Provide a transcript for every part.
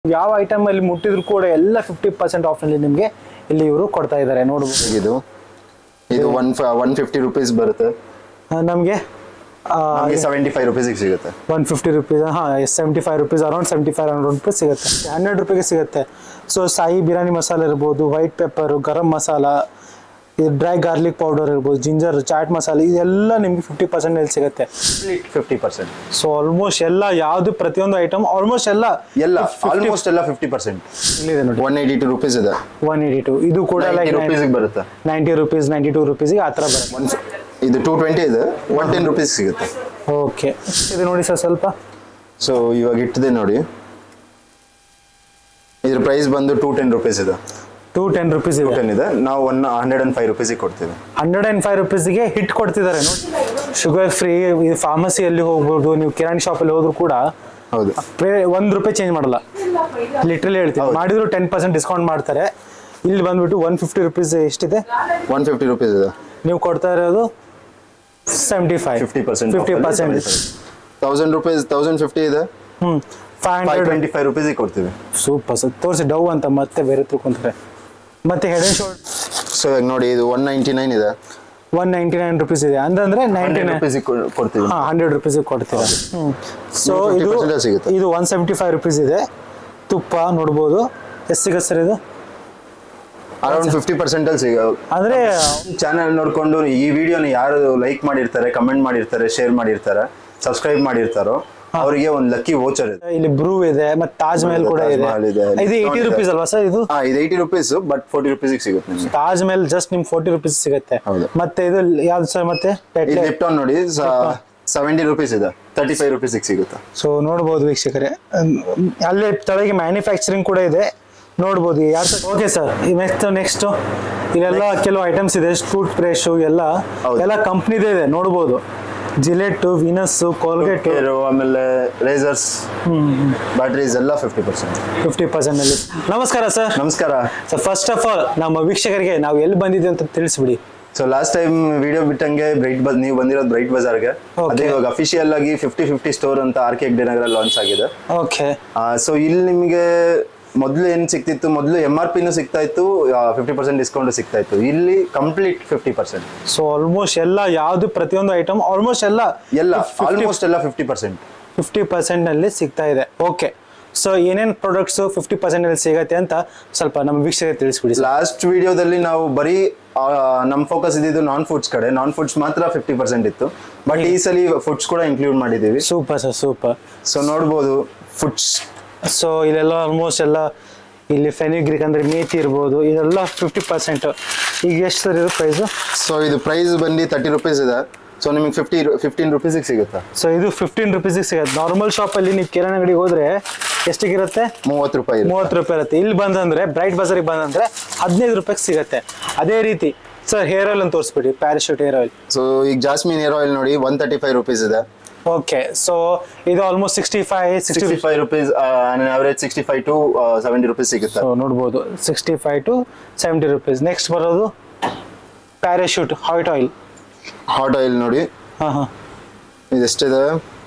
ಯಾವ ಐಟಮ್ ಅಲ್ಲಿ ಮುಟ್ಟಿದ್ರು ಕೂಡ ಎಲ್ಲ ಫಿಫ್ಟಿ ಪರ್ಸೆಂಟ್ ಆಫ್ ನಲ್ಲಿ ನಿಮ್ಗೆ ಇಲ್ಲಿ ಇವರು ಕೊಡ್ತಾ ಇದ್ದಾರೆ ನೋಡ್ಬೋದು ಇದು ಇದು ಒನ್ ಒನ್ ಫಿಫ್ಟಿ ರುಪೀಸ್ ಬರುತ್ತೆ ಆ, ನಮ್ಗೆ ನಮಗೆ ಸೆವೆಂಟಿ ಫೈವ್ ರುಪೀಸಿಗೆ ಸಿಗುತ್ತೆ ಒನ್ ಫಿಫ್ಟಿ ರುಪೀಸ್ ಹಾಂ seventy five rupees around seventy five hundred rupees ಸಿಗುತ್ತೆ ಹನ್ನೆರಡು ರೂಪಾಯಿಗೆ ಸಿಗುತ್ತೆ ಸೊ ಸಾಯಿ ಬಿರಿಯಾನಿ ಮಸಾಲ ಇರ್ಬೋದು ವೈಟ್ ಪೆಪ್ಪರು ಗರಂ ಮಸಾಲ ಇದು ಡ್ರೈ ಗಾರ್ಲಿಕ್ ಪೌಡರ್ ಇರ್ಬೋದು ಜಿಂಜರ್ ಚಾಟ್ ಮಸಾಲ ಇದೆಲ್ಲ ನಿಮ್ಗೆ ಫಿಫ್ಟಿ ಪರ್ಸೆಂಟಲ್ಲಿ ಸಿಗುತ್ತೆ ಫಿಫ್ಟಿ ಪರ್ಸೆಂಟ್ ಸೊ ಆಲ್ಮೋಸ್ಟ್ ಎಲ್ಲ ಯಾವುದು ಪ್ರತಿಯೊಂದು ಐಟಮ್ ಆಲ್ಮೋಸ್ಟ್ ಎಲ್ಲ ಎಲ್ಲ ಆಲ್ಮೋಸ್ಟ್ ಎಲ್ಲ ಫಿಫ್ಟಿ ಪರ್ಸೆಂಟ್ ಇಲ್ಲಿದೆ ನೋಡಿ ಒನ್ ಏಯ್ಟಿ ಟು ರುಪೀಸ್ ಇದೆ ಒನ್ ಏಯ್ಟಿ ಟು ಇದು ಕೂಡ ಲೈಕ್ ರುಪೀಸಿಗೆ ಬರುತ್ತೆ ನೈಂಟಿ ರುಪೀಸ್ ನೈಂಟಿ ಟೂ ರುಪೀಸಿಗೆ ಆ ಥರ ಬರುತ್ತೆ ಒನ್ ಇದು ಟೂ ಟ್ವೆಂಟಿ ಇದೆ ಒನ್ ಟೆನ್ ರುಪೀಸ್ ಸಿಗುತ್ತೆ ಓಕೆ ಇದು ನೋಡಿ ಸರ್ ಸ್ವಲ್ಪ ಸೊ ಇವಾಗ ಇಟ್ಟಿದೆ ನೋಡಿ ಇದ್ರ ಪ್ರೈಸ್ ಬಂದು ಟೂ ಟೆನ್ ರುಪೀಸ್ ಇದೆ ಟೂ ಟೆನ್ ರುಪೀಸ್ ಇದೆ ಟೆನ್ ಇದೆ ನಾವು ಒನ್ ಹಂಡ್ರೆಡ್ ಅಂಡ್ ಫೈವ್ ರುಪೀಸಿಗೆ ಕೊಡ್ತೀವಿ ಹಂಡ್ರೆಡ್ ಆ್ಯಂಡ್ ಫೈವ್ ರುಪೀಸ್ಗೆ ಹಿಟ್ ಕೊಡ್ತಿದ್ದಾರೆ ನೋಡಿ ಶುಗರ್ ಫ್ರೀ ಇದು ಫಾರ್ಮಸಿಯಲ್ಲಿ ಹೋಗ್ಬೋದು ನೀವು ಕಿರಾಣಿ ಶಾಪಲ್ಲಿ ಹೋದ್ರು ಕೂಡ ಹೌದು ಪೇ- ಒಂದ್ ರೂಪಾಯಿ ಚೇಂಜ್ ಮಾಡಲ್ಲ ಲಿಟ್ರಲಿ ಹೇಳ್ತೀನಿ ಹೌದು. ಮಾಡಿದ್ರು ಟೆನ್ ಪರ್ಸೆಂಟ್ ಡಿಸ್ಕೌಂಟ್ ಮಾಡ್ತಾರೆ ಇಲ್ಲಿ ಬಂದ್ಬಿಟ್ಟು ಒನ್ ಫಿಫ್ಟಿ ರುಪೀಸ್ ಎಷ್ಟಿದೆ ಒನ್ ಫಿಫ್ಟಿ ರುಪೀಸ್ ಇದೆ ನೀವು ಕೊಡ್ತಾ ಇರೋದು seventy five fifty percent fifty percent thousand rupees thousand fifty ಇದೆ ಹ್ಞೂ five five hundred twenty five ರುಪೀಸಿಗೆ ಕೊಡ್ತೀವಿ ಸೂಪರ್ ಸರ್ ತೋರಿಸಿ ಡವ್ ಅಂತ ಮತ್ತೆ ಬೇರೆ ತಿಳ್ಕೊಂತಾರೆ ಮತ್ತೆ ಹೆಡ್ ಆ್ಯಂಡ್ ಶೋಲ್ಡ್ ಸೊ ಇವಾಗ ನೋಡಿ ಇದು ಒನ್ ನೈಂಟಿ ನೈನ್ ಇದೆ ಒನ್ ನೈಂಟಿ ನೈನ್ ರುಪೀಸ್ ಇದೆ ಅಂತಂದ್ರೆ ನೈಂಟಿ ಹಂಡ್ರೆಡ್ ನೈನ್ ರುಪೀಸಿಗೆ ಕೊಡ್ತೀವಿ ಹಾಂ ಹಂಡ್ರೆಡ್ ರುಪೀಸಿಗೆ ಕೊಡ್ತೀರಾ ಹ್ಞೂ ಸೊ ಇದು ಇದು 50% ಸಿಗುತ್ತೆ. ಇದು ಒನ್ ಸೆವೆಂಟಿ ಫೈವ್ ರುಪೀಸ್ ಇದೆ ತುಪ್ಪ ನೋಡ್ಬೋದು ಎಷ್ಟು ಸಿಗುತ್ತೆ ಸರ್ ಇದು ಅರೌಂಡ್ ಫಿಫ್ಟಿ ಪರ್ಸೆಂಟ್ ಅಲ್ಲಿ ಸಿಗ ಅಂದರೆ ಚಾನೆಲ್ ನೋಡ್ಕೊಂಡು ಈ ವಿಡಿಯೋನ ಯಾರು ಲೈಕ್ ಮಾಡಿರ್ತಾರೆ ಕಮೆಂಟ್ ಮಾಡಿರ್ತಾರೆ ಶೇರ್ ಮಾಡಿರ್ತಾರೆ ಸಬ್ಸ್ಕ್ರೈಬ್ ಮಾಡಿರ್ತಾರೋ ಅವರಿಗೆ ಒಂದು ಲಕ್ಕಿ ವೋಚರ್ ಇದೆ ಇಲ್ಲಿ ಬ್ರೂ ಇದೆ ಮತ್ತೆ ತಾಜ್ ಮಹಲ್ ಕೂಡ ತಾಜ್ ಇದೆ ಮಹಲ್ ಇದೆ. ಇದು ಏಯ್ಟಿ ಇದೆ. ರುಪೀಸ್ ಅಲ್ವಾ ಸರ್ ಇದು ಹಾ ಇದು ಏಯ್ಟಿ ರುಪೀಸ್ ಬಟ್ ಫೋರ್ಟಿ ರುಪೀಸಿಗೆ ಸಿಗುತ್ತೆ ನಿಮಗೆ ತಾಜ್ ಮಹಲ್ ಜಸ್ಟ್ ನಿಮ್ಗೆ ಫೋರ್ಟಿ ರುಪೀಸ್ ಸಿಗುತ್ತೆ ಹೌದು. ಮತ್ತೆ ಇದು ಯಾವ್ದು ಸರ್ ಮತ್ತೆ ಇದು ಲಿಪ್ಟಾನ್ ನೋಡಿ ಸೆವೆಂಟಿ ರುಪೀಸ್ ಇದೆ ತರ್ಟಿ ಫೈವ್ ರುಪೀಸಿಗೆ ಸಿಗುತ್ತೆ ಸೊ ನೋಡ್ಬೋದು ವೀಕ್ಷಕರೇ ಅಮ್, ಅಲ್ಲೇ ತಳಗೆ ಮ್ಯಾನುಫ್ಯಾಕ್ಚರಿಂಗ್ ಕೂಡ ಇದೆ ನೋಡ್ಬೋದು ಯಾರು ಓಕೆ ಸರ್ ನೆಕ್ಸ್ಟ್ ನೆಕ್ಸ್ಟ್ ಇಲ್ಲೆಲ್ಲ ಕೆಲವು ಐಟಮ್ಸ್ ಇದೆ ಟೂತ್ ಬ್ರಷು ಎಲ್ಲ ಹೌದು. ಎಲ್ಲ ಕಂಪ್ನಿದೇ ಇದೆ ನೋಡ್ಬೋದು ಜಿಲೆಟ್ ವಿನಸ್ ಕೋಲ್ಗೇಟ್ ಆಮೇಲೆ ರೇಸರ್ಸ್ ಬ್ಯಾಟ್ರೀಸ್ ಎಲ್ಲ ಫಿಫ್ಟಿ ಪರ್ಸೆಂಟ್ ಫಿಫ್ಟಿ ಪರ್ಸೆಂಟ್ ಅಲ್ಲಿ ನಮಸ್ಕಾರ ಸರ್ ನಮಸ್ಕಾರ ಸರ್ ಫಸ್ಟ್ ಆಫ್ ಆಲ್ ನಮ್ಮ ವೀಕ್ಷಕರಿಗೆ ನಾವು ಎಲ್ಲಿ ಬಂದಿದ್ದೀವಿ ಅಂತ ತಿಳಿಸ್ಬಿಡಿ ಸೊ ಲಾಸ್ಟ್ ಟೈಮ್ ವಿಡಿಯೋ ಬಿಟ್ಟಂಗೆ ಬ್ರೈಟ್ ಬಸ್ ನೀವು ಬಂದಿರೋದು ಬ್ರೈಟ್ ಬಜಾರ್ಗೆ Okay. ಅದೇ ಇವಾಗ ಅಫಿಷಿಯಲ್ ಆಗಿ ಫಿಫ್ಟಿ ಫಿಫ್ಟಿ ಸ್ಟೋರ್ ಅಂತ ಆರ್ ಕೆ ನಗರ ಲಾಂಚ್ ಆಗಿದೆ ಓಕೆ ಸೊ ಇಲ್ಲಿ ನಿಮಗೆ ಮೊದಲು ಏನು ಸಿಕ್ತಿತ್ತು ಮೊದಲು ಎಮ್ ಆರ್ ಪಿನೂ ಸಿಗ್ತಾ ಇತ್ತು ಫಿಫ್ಟಿ ಪರ್ಸೆಂಟ್ ಡಿಸ್ಕೌಂಟ್ ಸಿಗ್ತಾ ಇತ್ತು ಇಲ್ಲಿ complete fifty percent so almost ಎಲ್ಲ ಯಾವ್ದು ಪ್ರತಿಯೊಂದು ಐಟಮ್ ಆಲ್ಮೋಸ್ಟ್ ಎಲ್ಲ ಎಲ್ಲ ಆಲ್ಮೋಸ್ಟ್ ಎಲ್ಲ ಫಿಫ್ಟಿ ಪರ್ಸೆಂಟ್ ಫಿಫ್ಟಿ ಪರ್ಸೆಂಟ್ ನಲ್ಲಿ ಸಿಗ್ತಾ ಇದೆ ಓಕೆ ಸೊ ಏನೇನ್ ಪ್ರಾಡಕ್ಟ್ಸ್ ಫಿಫ್ಟಿ ಪರ್ಸೆಂಟ್ ಅಲ್ಲಿ ಸಿಗತ್ತೆ ಅಂತ ಸ್ವಲ್ಪ ನಮ್ಮ ವೀಕ್ಷಕರಿಗೆ ತಿಳಿಸ್ಬಿಡಿ ಸರ್ ಲಾಸ್ಟ್ ವಿಡಿಯೋದಲ್ಲಿ ನಾವು ಬರೀ ಆ, ನಮ್ ಫೋಕಸ್ ಇದ್ದಿದ್ದು ನಾನ್ ಫುಡ್ಸ್ ಕಡೆ ನಾನ್ ಫುಡ್ಸ್ ಮಾತ್ರ ಫಿಫ್ಟಿ ಪರ್ಸೆಂಟ್ ಇತ್ತು ಬಟ್ ಈ ಸಲ ಫುಡ್ಸ್ ಕೂಡ ಇನ್ಕ್ಲೂಡ್ ಮಾಡಿದೀವಿ ಸೂಪರ್ ಸರ್ ಸೂಪರ್ ಸೊ ನೋಡ್ಬೋದು ಫುಡ್ಸ್ ಸೊ ಇಲ್ಲೆಲ್ಲ ಆಲ್ಮೋಸ್ಟ್ ಎಲ್ಲ ಇಲ್ಲಿ ಫೆನಿಗ್ರಿಕ್ ಅಂದ್ರೆ ಮೇಥಿ ಇರ್ಬೋದು ಇದೆಲ್ಲ ಫಿಫ್ಟಿ ಪರ್ಸೆಂಟ್ ಈಗ ಎಷ್ಟು ಸರ್ ಇದು ಪ್ರೈಸು ಸೊ ಇದು ಪ್ರೈಸ್ ಬಂದು ತರ್ಟಿ ರುಪೀಸ್ ಇದೆ ಸೊ ನಿಮಗೆ ಫಿಫ್ಟಿ ಫಿಫ್ಟೀನ್ ರುಪೀಸಿಗೆ ಸಿಗುತ್ತೆ ಸೊ ಇದು ಫಿಫ್ಟೀನ್ ರುಪೀಸಿಗೆ ಸಿಗುತ್ತೆ ನಾರ್ಮಲ್ ಶಾಪಲ್ಲಿ ನೀವು ಕಿರಾಣಿ ಅಂಗಡಿಗೆ ಹೋದ್ರೆ ಎಷ್ಟಿಗಿರುತ್ತೆ ಮೂವತ್ತು ರೂಪಾಯಿ ಇರುತ್ತೆ. ಮೂವತ್ತು ರೂಪಾಯಿ ಇರುತ್ತೆ ಇಲ್ಲಿ ಬಂದಂದ್ರೆ ಬ್ರೈಟ್ ಬಜಾರಿಗೆ ಬಂದಂದ್ರೆ ಹದಿನೈದು ರೂಪಾಯಿಗೆ ಸಿಗುತ್ತೆ ಅದೇ ರೀತಿ ಸರ್ ಹೇರ್ ಆಯಿಲ್ ಅಂತ ತೋರಿಸ್ಬಿಡಿ ಪ್ಯಾರಾಶೂಟ್ ಹೇರ್ ಆಯಿಲ್ ಸೊ ಈಗ ಜಾಸ್ಮಿನ್ ಹೇರ್ ಆಯಿಲ್ ನೋಡಿ ಒನ್ ತರ್ಟಿ ಫೈವ್ ರುಪೀಸ್ ಇದೆ ಓಕೆ ಸೊ ಇದು almost sixty five sixty sixty five rupees average sixty five to seventy rupees ಸಿಗುತ್ತೆ ಸೊ ನೋಡ್ಬೋದು sixty five to seventy rupees next ಬರೋದು Parachute hot oil hot oil ನೋಡಿ ಹಾಂ ಹಾಂ ಇದೆಷ್ಟಿದೆ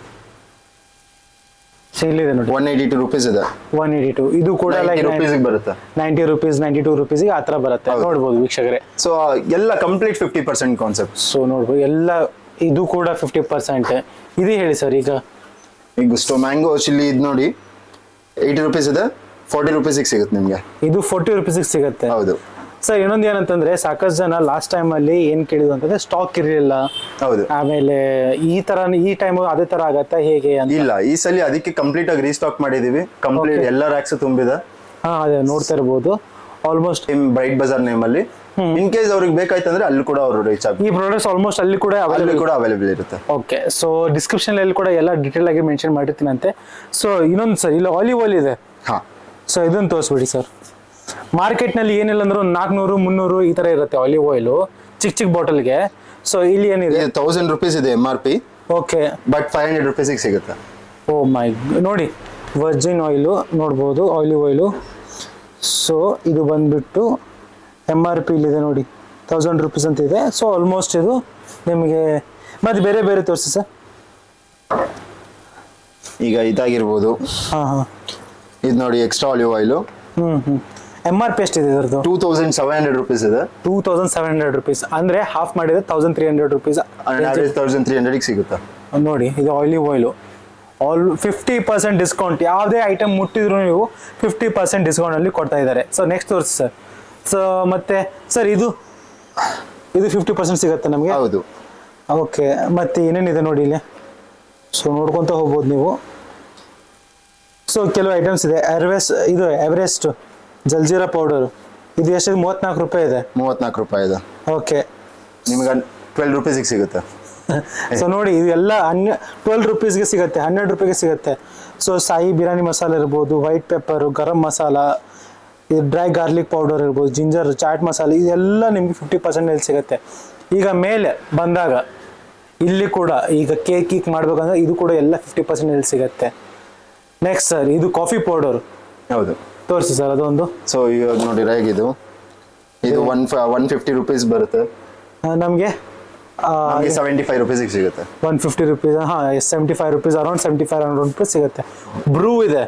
ಇಲ್ಲಿದೆ ನೋಡಿ ಒನ್ ಏಯ್ಟಿ ಟು ರುಪೀಸ್ ಇದೆ ಒನ್ ಏಯ್ಟಿ ಟು ಇದು ಕೂಡ ಲೈಕ್ ರುಪೀಸಿಗೆ ಬರುತ್ತೆ ನೈಂಟಿ ರುಪೀಸ್ ನೈಂಟಿ ಟೂ ರುಪೀಸ್ಗೆ ಆ ಥರ ಬರುತ್ತೆ ಹೌದು. ನೋಡ್ಬೋದು ವೀಕ್ಷಕರೇ ಸೊ ಎಲ್ಲ complete fifty percent concept so ನೋಡ್ಬೋದು ಎಲ್ಲ ಇದು ಕೂಡ ಫಿಫ್ಟಿ ಪರ್ಸೆಂಟ್ ಇದು ಹೇಳಿ ಸರ್ ಈಗ ಈಗ ಸ್ಟೋ ಮ್ಯಾಂಗೋ ಚಿಲ್ಲಿ ಇದು ನೋಡಿ ಏಯ್ಟಿ ರುಪೀಸ್ ಇದೆ ಫಾರ್ಟಿ ರುಪೀಸಿಗೆ ಸಿಗುತ್ತೆ ನಿಮಗೆ ಇದು ಫೋರ್ಟಿ ರುಪೀಸಿಗೆ ಸಿಗುತ್ತೆ ಹೌದು ಸರ್ ಇನ್ನೊಂದು ಏನಂತಂದ್ರೆ ಸಾಕಷ್ಟು ಜನ ಲಾಸ್ಟ್ ಟೈಮ್ ಅಲ್ಲಿ ಏನ್ ಕೇಳಿದ್ರು ಅಂತಂದ್ರೆ ಸ್ಟಾಕ್ ಇರಲಿಲ್ಲ ಹೌದು ಆಮೇಲೆ ಈ ತರ ಈ ಟೈಮ್ ಅದೇ ತರ ಆಗತ್ತಾ ಹೇಗೆ ಅಂತ ಇಲ್ಲ ಈ ಸಲ ಅದಕ್ಕೆ ಕಂಪ್ಲೀಟ್ ಆಗಿ ರೀಸ್ಟಾಕ್ ಮಾಡಿದೀವಿ ಕಂಪ್ಲೀಟ್ Okay. ಎಲ್ಲ ರ್ಯಾಕ್ಸ್ ತುಂಬಿದೆ ಹಾ ಅದೇ ನೋಡ್ತಾ ಇರ್ಬೋದು ಆಲ್ಮೋಸ್ಟ್ ನಿಮ್ ಬ್ರೈಟ್ ಬಜಾರ್ ನೇಮ್ ಅಲ್ಲಿ ಇನ್ ಕೇಸ್ ಅವ್ರಿಗೆ ಬೇಕಾಯ್ತಂದ್ರೆ ಅಲ್ಲಿ ಕೂಡ ಅವರು ರೀಚ್ ಆಗಿ ಈ ಪ್ರಾಡಕ್ಟ್ಸ್ ಆಲ್ಮೋಸ್ಟ್ ಅಲ್ಲಿ ಕೂಡ ಅಲ್ಲಿ ಅವೈಲೇಬಲ್ ಕೂಡ ಅವೈಲೇಬಲ್ ಇರುತ್ತೆ ಓಕೆ ಸೊ ಡಿಸ್ಕ್ರಿಪ್ಷನ್ ಅಲ್ಲಿ ಕೂಡ ಎಲ್ಲ ಡೀಟೇಲ್ ಆಗಿ ಮೆನ್ಷನ್ ಮಾಡಿರ್ತೀನಂತೆ ಸೊ ಇನ್ನೊಂದು ಸರ್ ಇಲ್ಲಿ ಆಲಿವ್ ಆಯಿಲ್ ಇದೆ ಹಾ ಸೊ ಇದನ್ನ ತೋರಿಸ್ಬಿಡಿ ಸರ್ ಮಾರ್ಕೆಟ್ನಲ್ಲಿ ಏನಿಲ್ಲ ಅಂದ್ರೂ ನಾಲ್ಕುನೂರು ಮುನ್ನೂರು ಈ ತರ ಇರುತ್ತೆ ಆಲಿವ್ ಆಯಿಲು ಚಿಕ್ಕ ಚಿಕ್ಕ ಬಾಟಲ್ಗೆ ಸೊ ಇಲ್ಲಿ ಏನಿದೆ ಇದು ತೌಸಂಡ್ ರುಪೀಸ್ ಇದೆ M R P okay but five hundred ರುಪೀಸಿಗೆ ಸಿಗುತ್ತೆ ಓ ಮೈ ನೋಡಿ ವರ್ಜಿನ್ ಆಯಿಲು ನೋಡ್ಬೋದು ಆಲಿವ್ ಆಯಿಲು ಸೊ ಇದು ಬಂದ್ಬಿಟ್ಟು ಎಮ್ ಆರ್ ಪಿ ಇಲ್ಲಿದೆ ನೋಡಿ ತೌಸಂಡ್ ರುಪೀಸ್ ಅಂತ ಇದೆ ಸೊ ಆಲ್ಮೋಸ್ಟ್ ಇದು ನಿಮಗೆ ಮತ್ತೆ ಬೇರೆ ಬೇರೆ ತೋರಿಸಿ ಸರ್ ಈಗ ಇದಾಗಿರ್ಬೋದು ಹಾಂ ಹಾಂ ಇದು ನೋಡಿ ಎಕ್ಸ್ಟ್ರಾ ಆಲಿವ್ ಆಯಿಲು ಹ್ಞೂ ಹ್ಞೂ ಎಮ್ ಆರ್ ಪಿ ಎಷ್ಟಿದೆ ಇದ್ರದ್ದು two thousand seven hundred rupees ಇದೆ two thousand seven hundred rupees ಅಂದರೆ ಹಾಫ್ ಮಾಡಿದ್ರೆ thousand three hundred rupees average thousand three ಹಂಡ್ರೆಡ್ಗೆ ಸಿಗುತ್ತೆ ನೋಡಿ ಇದು olive oil all fifty percent discount ಯಾವುದೇ ಐಟಮ್ ಮುಟ್ಟಿದ್ರು ನೀವು ಫಿಫ್ಟಿ ಪರ್ಸೆಂಟ್ ಡಿಸ್ಕೌಂಟಲ್ಲಿ ಕೊಡ್ತಾ ಇದ್ದಾರೆ ಸೊ ನೆಕ್ಸ್ಟ್ ತೋರಿಸಿ ಸರ್ ಸೊ ಮತ್ತೆ ಸರ್ ಇದು ಇದು ಫಿಫ್ಟಿ ಪರ್ಸೆಂಟ್ ಸಿಗುತ್ತೆ ನಮಗೆ ಹೌದು ಓಕೆ ಮತ್ತೆ ಏನೇನಿದೆ ನೋಡಿ ಇಲ್ಲಿ ಸೊ ನೋಡ್ಕೊತ ಹೋಗ್ಬೋದು ನೀವು ಸೊ ಕೆಲವು ಐಟಮ್ಸ್ ಇದೆ ಎರ್ವೆಸ್ ಇದು ಎವರೆಸ್ಟ್ ಜಲ್ಜೀರಾ ಪೌಡರ್ ಇದು ಎಷ್ಟಿದೆ ಮೂವತ್ನಾಲ್ಕು ರೂಪಾಯಿ ಇದೆ ಮೂವತ್ನಾಲ್ಕು ರೂಪಾಯಿ ಇದೆ ಓಕೆ ನಿಮ್ಗೆ ಟ್ವೆಲ್ ರುಪೀಸಿಗೆ ಸಿಗುತ್ತೆ ಸೊ ನೋಡಿ ಇದೆಲ್ಲ ಹನ್ನೆ ಟ್ವೆಲ್ ರುಪೀಸ್ಗೆ ಸಿಗುತ್ತೆ ಹನ್ನೆರಡು ರೂಪಾಯಿಗೆ ಸಿಗುತ್ತೆ ಸೊ ಸಾಯಿ ಬಿರಿಯಾನಿ ಮಸಾಲ ಇರ್ಬೋದು ವೈಟ್ ಪೆಪ್ಪರು ಗರಂ ಮಸಾಲ ಇದು ಡ್ರೈ ಗಾರ್ಲಿಕ್ ಪೌಡರ್ ಇರ್ಬೋದು ಜಿಂಜರ್ ಚಾಟ್ ಮಸಾಲ ಇದೆಲ್ಲ ನಿಮಗೆ ಫಿಫ್ಟಿ ಪರ್ಸೆಂಟಲ್ಲಿ ಸಿಗುತ್ತೆ ಈಗ ಮೇಲೆ ಬಂದಾಗ ಇಲ್ಲಿ ಕೂಡ ಈಗ ಕೇಕ್ ಕೀಕ್ ಮಾಡ್ಬೇಕಂದ್ರೆ ಇದು ಕೂಡ ಎಲ್ಲ ಫಿಫ್ಟಿ ಪರ್ಸೆಂಟಲ್ಲಿ ಸಿಗುತ್ತೆ ನೆಕ್ಸ್ಟ್ ಸರ್ ಇದು ಕಾಫಿ ಪೌಡರ್ ಹೌದು ತೋರಿಸಿ ಸರ್ ಅದೊಂದು ಸೊ ಇವಾಗ ನೋಡಿ ಇದು ಇದು ಒನ್ ಒನ್ ಫಿಫ್ಟಿ ರುಪೀಸ್ ಬರುತ್ತೆ ನಮಗೆ ನಮಗೆ ಸೆವೆಂಟಿ ಫೈವ್ ರುಪೀಸಿಗೆ ಸಿಗುತ್ತೆ ಒನ್ ಫಿಫ್ಟಿ ರುಪೀಸ್ ಹಾಂ seventy five rupees around seventy five hundred rupees ಸಿಗುತ್ತೆ ಬ್ರೂ ಇದೆ